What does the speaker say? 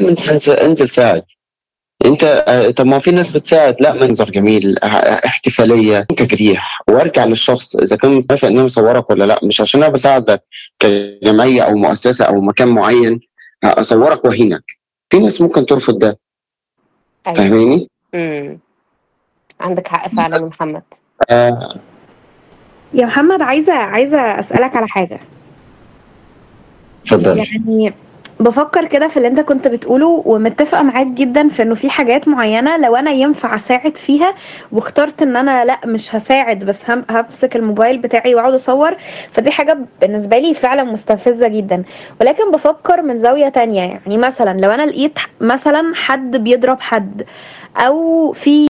انزل انزل ساعد انت آه، طب ما في ناس بتساعد لا منظر جميل آه، احتفاليه تجريح وارجع للشخص اذا كان موافق ان انا اصورك ولا لا مش عشان انا بساعدك كجمعيه او مؤسسه او مكان معين آه، اصورك واهينك في ناس ممكن ترفض ده أيوه فاهميني؟ إمم. عندك حق فعلًا يا محمد. آه يا محمد عايزة عايزة أسألك على حاجة. اتفضلي. يعني بافكّر كده في اللي أنت كنت بتقوله ومتّفقة معاك جدًا في إنه في حاجات معيّنة لو أنا ينفع أساعد فيها واخترت إن أنا لأ مش هاساعد بس هم هامسك الموبايل بتاعي وأقعد أصوّر، فدي حاجة بالنسبة لي فعلًا مستفزة جدًا. ولكن بافكّر من زاوية تانية، يعني مثلًا لو أنا لقيت ح مثلًا حد بيضرب حد أو في